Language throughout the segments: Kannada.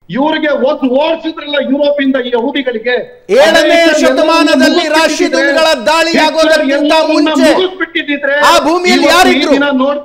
ಇವ್ರಿಗೆ ಒದ್ ಓಡಿಸಿದ್ರಲ್ಲ ಯುರೋಪ್ ಇಂದ ಈ ಯಹೂದಿಗಳಿಗೆ ಏಳನೇ ಅಮೆರಿಕ ಶತಮಾನದಲ್ಲಿ ಎಲ್ಲವನ್ನೂ ರಾಶಿದುಗಳ ಮುಗಿಸ್ಬಿಟ್ಟಿದ್ರೆ, ದಾಳಿಯಾಗೋದಕ್ಕಿಂತ ಹಿಟ್ಲರ್ ಎಲ್ಲವನ್ನ ಮುಂಚೆ ಮುಗಿಸ್ಬಿಟ್ಟಿದ್ರೆ ಆ ಭೂಮಿಯಲ್ಲಿ ಇವತ್ತು ಈ ಯಾರಿದ್ರು? ದಿನ ನೋಡ್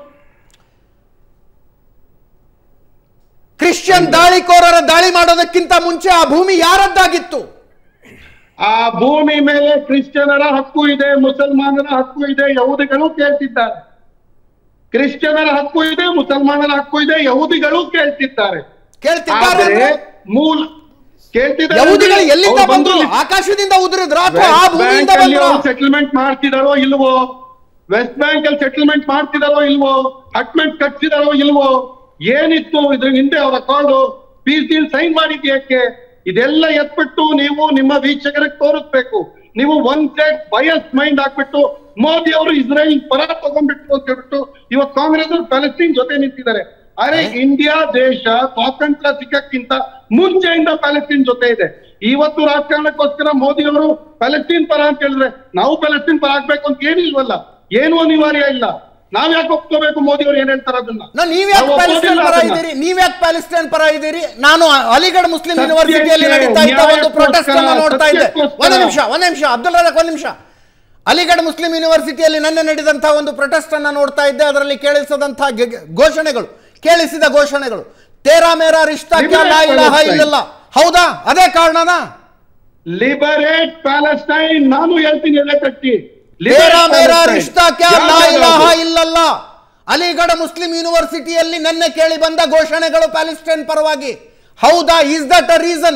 ಕ್ರಿಶ್ಚಿಯನ್ ದಾಳಿಕೋರರ ದಾಳಿ ಮಾಡೋದಕ್ಕಿಂತ ಮುಂಚೆ ಆ ಭೂಮಿ ಯಾರದ್ದಾಗಿತ್ತು ಆ ಭೂಮಿ ಮೇಲೆ ಕ್ರಿಶ್ಚಿಯನರ ಹಕ್ಕು ಇದೆ ಮುಸಲ್ಮಾನರ ಹಕ್ಕು ಇದೆ ಯಹೂದಿಗಳು ಕೇಳ್ತಿದ್ದಾರೆ ಕ್ರಿಶ್ಚಿಯನರ ಹಕ್ಕು ಇದೆ ಮುಸಲ್ಮಾನರ ಹಕ್ಕು ಇದೆ ಯಹೂದಿಗಳು ಕೇಳ್ತಿದ್ದಾರೆ ಕೇಳ್ತಿದ್ದಾರೆ ಆದ್ರೆ ಅಂದ್ರೆ ಮೂಲ ಕೇಳ್ತಿದ್ದಾರೆ ಯಹೂದಿಗಳು ಎಲ್ಲಿಂದ ಅವ್ರು ಬಂದ್ರು ಬಂದು ಆಕಾಶದಿಂದ ಉದುರಿದ್ರ ಅಥವಾ ಆ ಭೂಮಿಯಿಂದ ಬಂದ್ರು ಸೆಟಲ್ಮೆಂಟ್ ಮಾಡ್ತಿದಾರೋ ಇಲ್ವೋ ವೆಸ್ಟ್ ಬ್ಯಾಂಕ್ ಅಲ್ಲಿ ಸೆಟಲ್ಮೆಂಟ್ ಮಾಡ್ತಿದಾರೋ ಇಲ್ವೋ ಅಟ್ಮೆಂಟ್ ಕಟ್ಸಿದಾರೋ ಇಲ್ವೋ ಏನಿತ್ತು ಇದ್ರ ಹಿಂದೆ ಅವರ ಅಕೌಂಟ್ ಪೀಸ್ ಡೀಲ್ ಸೈನ್ ಮಾಡಿದ್ಯಾಕೆ ಇದೆಲ್ಲ ಎತ್ಬಿಟ್ಟು ನೀವು ನಿಮ್ಮ ವೀಕ್ಷಕರಿಗೆ ತೋರಿಸ್ಬೇಕು ನೀವು ಒನ್ ಸೈಡ್ ಬಯಸ್ ಮೈಂಡ್ ಹಾಕ್ಬಿಟ್ಟು ಮೋದಿ ಅವರು ಇಸ್ರೇಲ್ ಪರ ತಗೊಂಡ್ಬಿಟ್ಟು ಅಂತ ಹೇಳ್ಬಿಟ್ಟು ಇವತ್ತು ಕಾಂಗ್ರೆಸ್ ಅವರು ಪ್ಯಾಲೆಸ್ತೀನ್ ಜೊತೆ ನಿಂತಿದ್ದಾರೆ ಅರೆ ಇಂಡಿಯಾ ದೇಶ ಸ್ವಾತಂತ್ರ್ಯ ಸಿಕ್ಕಕ್ಕಿಂತ ಮುಂಚೆಯಿಂದ ಪ್ಯಾಲೆಸ್ತೀನ್ ಜೊತೆ ಇದೆ ಇವತ್ತು ರಾಜಕಾರಣಕ್ಕೋಸ್ಕರ ಮೋದಿ ಅವರು ಪ್ಯಾಲೆಸ್ತೀನ್ ಪರ ಅಂತ ಹೇಳಿದ್ರೆ ನಾವು ಪ್ಯಾಲೆಸ್ತೀನ್ ಪರ ಆಗ್ಬೇಕು ಅಂತ ಏನಿಲ್ವಲ್ಲ ಏನು ಅನಿವಾರ್ಯ ಇಲ್ಲ ನಾವ್ ಯಾಕೆ ಒಪ್ಕೋಬೇಕು ಮೋದಿ ಅವರು ಏನ್ ಹೇಳ್ತಾರ ಅದನ್ನ ನಾ ನೀವ್ಯಾಕೆ ನಾವು ಪ್ಯಾಲೆಸ್ಟೈನ್ ಒಪ್ಪೋದಿಲ್ಲ ಪರ ಅದನ್ನ. ಇದ್ದೀರಿ ನೀವ್ಯಾಕೆ ಪ್ಯಾಲೆಸ್ಟೈನ್ ಪರ ಇದ್ದೀರಿ ನಾನು ಅಲಿಗಢ ಮುಸ್ಲಿಂ ಸತ್ಯಕ್ಕೆ, ಯೂನಿವರ್ಸಿಟಿಯಲ್ಲಿ ನಡೀತಾ ಇದ್ದ ಒಂದು ಪ್ರೊಟೆಸ್ಟ್ ಅನ್ನ ನ್ಯಾಯಕ್ಕೋಸ್ಕರ, ನೋಡ್ತಾ ಇದ್ದೆ ಸತ್ಯಕ್ಕೋಸ್ಕರ. ಒಂದು ನಿಮಿಷ ಒಂದು ನಿಮಿಷ ಅಬ್ದುಲ್ ರಜಾಕ್ ಒಂದು ನಿಮಿಷ ಅಲಿಗಢ ಮುಸ್ಲಿಂ ಯೂನಿವರ್ಸಿಟಿಯಲ್ಲಿ ನಿನ್ನೆ ನಡೆದಂತಹ ಒಂದು ಪ್ರೊಟೆಸ್ಟ್ ಅನ್ನ ನೋಡ್ತಾ ಇದ್ದೆ ಅದರಲ್ಲಿ ಕೇಳಿಸದಂತಹ ಗೆ- ಘೋಷಣೆಗಳು ಕೇಳಿಸಿದ ಘೋಷಣೆಗಳು ತೇರಾ ಮೇರಾ ರಿಶ್ತಾ ಕ್ಯಾ ಲಾ ಇಲಾಹ ಇಲ್ಲಲ್ಲ ಹೌದಾ ಅದೇ ಕಾರಣನಾ ಲಿಬರೇಟ್ ಪ್ಯಾಲೆಸ್ಟೈನ್ ನಾನು ಹೇಳ್ತೀನಿ ಎದೆ ತಟ್ಟಿ ತೇರಾ Liberate ಮೇರಾ Palestine. ರಿಶ್ತಾ ಕ್ಯಾ ಲಾ ಯಾವ್ದು ಇಲಾಹ ಅದು? ಇಲ್ಲಲ್ಲ ಅಲಿಗಢ ಮುಸ್ಲಿಂ ಯೂನಿವರ್ಸಿಟಿಯಲ್ಲಿ ನಿನ್ನೆ ಕೇಳಿ ಬಂದ ಘೋಷಣೆಗಳು ಪ್ಯಾಲೆಸ್ಟೈನ್ ಪರವಾಗಿ ಹೌದಾ is that a reason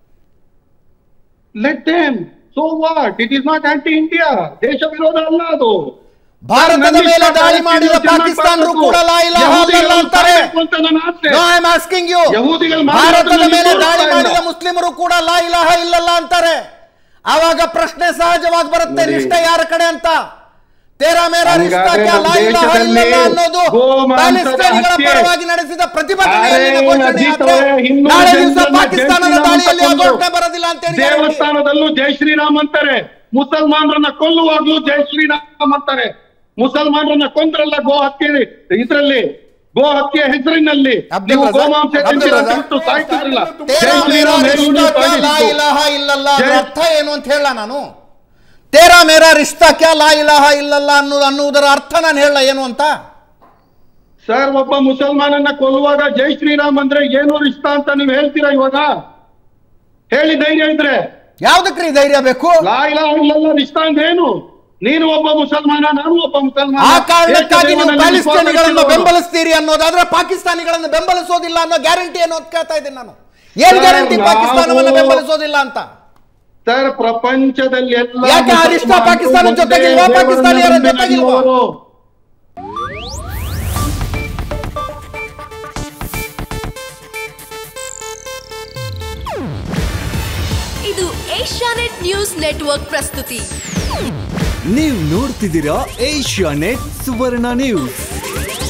Let them. So what? It is not anti-India. ದೇಶ ವಿರೋಧ ಅಲ್ಲ ಅದು ಭಾರತದ ಮೇಲೆ ದಾಳಿ ಮಾಡಿದ ಪಾಕಿಸ್ತಾನರು ಕೂಡ ಲಾ ಇಲಾಹ ಇಲ್ಲಲ್ಲ ಅಂತಾರೆ no I am asking you ಯಹೂದಿಗಳು ಭಾರತದ ಮಾತಾಡೋದನ್ನ ಮೇಲೆ ನೀವು ದಾಳಿ ತೋರಿಸ್ತಾ ಮಾಡಿದ ಇಲ್ಲ. ಮುಸ್ಲಿಮರು ಕೂಡ ಲಾ ಇಲಾಹ ಇಲ್ಲಲ್ಲ ಅಂತಾರೆ ಆವಾಗ ಪ್ರಶ್ನೆ ಸಹಜವಾಗಿ ಬರುತ್ತೆ ನೋಡಿ. ನಿಷ್ಠೆ ಯಾರ ಕಡೆ ಅಂತ ತೇರಾ ಮೇರಾ ರಿಶ್ತಾ ಹಂಗಾದ್ರೆ ಕ್ಯಾ ಲಾ ನಮ್ಮ ಇಲಾಹ ದೇಶದಲ್ಲಿ ಇಲ್ಲಲ್ಲ ಅನ್ನೋದು ಗೋಮಾಂಸದ ಪ್ಯಾಲೆಸ್ಟೈನಿಗಳ ಹತ್ಯೆ. ಪರವಾಗಿ ನಡೆಸಿದ ಪ್ರತಿಭಟನೆಯಲ್ಲಿ ಅರೆ, ಘೋಷಣೆ ಅಜಿತ್ ಆದ್ರೆ ಅವರೇ, ಇನ್ನೂರು ನಾಳೆ ದಿವಸ ಜನರನ್ನ ಪಾಕಿಸ್ತಾನದ ಜೈ ಶ್ರೀರಾಮ್ ದಾಳಿಯಲ್ಲಿ ಅಂತ ಘೋಷಣೆ ಬರೋದಿಲ್ಲ ಅಂತ ಹೇಳಿ guarantee. ದೇವಸ್ಥಾನದಲ್ಲೂ ಜೈ ಶ್ರೀರಾಮ್ ಅಂತಾರೆ ಮುಸಲ್ಮಾನರನ್ನ ಕೊಲ್ಲುವಾಗ್ಲೂ ಜೈ ಶ್ರೀರಾಮ್ ಅಂತಾರೆ ಮುಸಲ್ಮಾನರನ್ನ ಕೊಂದ್ರಲ್ಲ ಗೋ ಹತ್ಯೆ ಇದ್ರಲ್ಲಿ ಗೋ ಹತ್ಯೆ ಹೆಸರಿನಲ್ಲಿ ಅಬ್ದುಲ್ ನೀವು ರಜಾಕ್, ಗೋಮಾಂಸ ಅಬ್ದುಲ್ ತಿಂತೀರ ಅಂತ ರಜಾಕ್. ಬಿಟ್ಟು ಸಾಯ್ತಿದ್ರಲ್ಲ ತೇರಾ ಜೈ ಮೇರಾ ಶ್ರೀರಾಮ್ ಹೇಳಿ ರಿಶ್ತಾ ನೀವು ಕ್ಯಾ ಲಾ ಸಾಯಿಸಿದ್ದು. ಇಲಾಹ ಇಲ್ಲಲ್ಲ ಅದ್ರ ಜೈ- ಅರ್ಥ ಏನು ಅಂತ ಹೇಳ ನಾನು ತೇರಾ ಮೇರಾ ರಿಶ್ತಾ ಕ್ಯಾ ಲಾ ಇಲಾಹ ಇಲ್ಲಲ್ಲ ಅನ್ನೋ ಅನ್ನುವುದರ ಅರ್ಥ ನಾನು ಹೇಳ ಏನು ಅಂತ ಸರ್ ಒಬ್ಬ ಮುಸಲ್ಮಾನನ್ನ ಕೊಲ್ಲುವಾಗ ಜೈ ಶ್ರೀರಾಮ್ ಅಂದ್ರೆ ಏನು ಇಷ್ಟ ಅಂತ ನೀವು ಹೇಳ್ತೀರಾ ಇವಾಗ ಹೇಳಿ ಧೈರ್ಯ ಇದ್ರೆ ಯಾವ್ದಕ್ರಿ ಧೈರ್ಯ ಬೇಕು ಲಾ ಇಲಾಹ ಇಲ್ಲಲ್ಲ ಇಷ್ಟ ಅಂದ್ರೆ ಏನು ನೀನು ಒಬ್ಬ ಮುಸಲ್ಮಾನ ನಾನು ಒಬ್ಬ ಮುಸಲ್ಮಾನ ಆ ಕಾರಣಕ್ಕಾಗಿ ನೀವು ಏಕದೇವನಲ್ಲಿ ಪ್ಯಾಲೆಸ್ಟೈನಿಗಳನ್ನು ವಿಶ್ವಾಸ ಬೆಂಬಲಿಸ್ತೀರಿ ಅನ್ನೋದಾದ್ರೆ ಪಾಕಿಸ್ತಾನಿಗಳನ್ನು ಬೆಂಬಲಿಸೋದಿಲ್ಲ ಅನ್ನೋ ಗ್ಯಾರಂಟಿ ಏನು ಅಂತ ಕೇಳ್ತಾ ಇದ್ದೀನಿ ನಾನು ಏನ್ ಸರ್, ಗ್ಯಾರಂಟಿ ನಾವು- ಪಾಕಿಸ್ತಾನವನ್ನು ಬೆಂಬಲಿಸೋದಿಲ್ಲ ಅಂತ ಸರ್ ಪ್ರಪಂಚದಲ್ಲಿ ಎಲ್ಲ ಯಾಕೆ ಆ ರಿಶ್ತಾ ಮುಸಲ್ಮಾನರು ಪಾಕಿಸ್ತಾನದ ಒಂದೇ ಜೊತೆಗಿಲ್ವಾ? ದೇವರನ್ನ ಪಾಕಿಸ್ತಾನಿಯರ ನಂಬಿ ಜೊತೆಗಿಲ್ವಾ? ನಡೆಯುವವರು. ಇದು ಏಷ್ಯಾನೆಟ್ ನ್ಯೂಸ್ ನೆಟ್ವರ್ಕ್ ಪ್ರಸ್ತುತಿ ನೀವು ನೋಡ್ತಿದ್ದೀರಾ ಏಷ್ಯಾ ನೆಟ್ ಸುವರ್ಣ ನ್ಯೂಸ್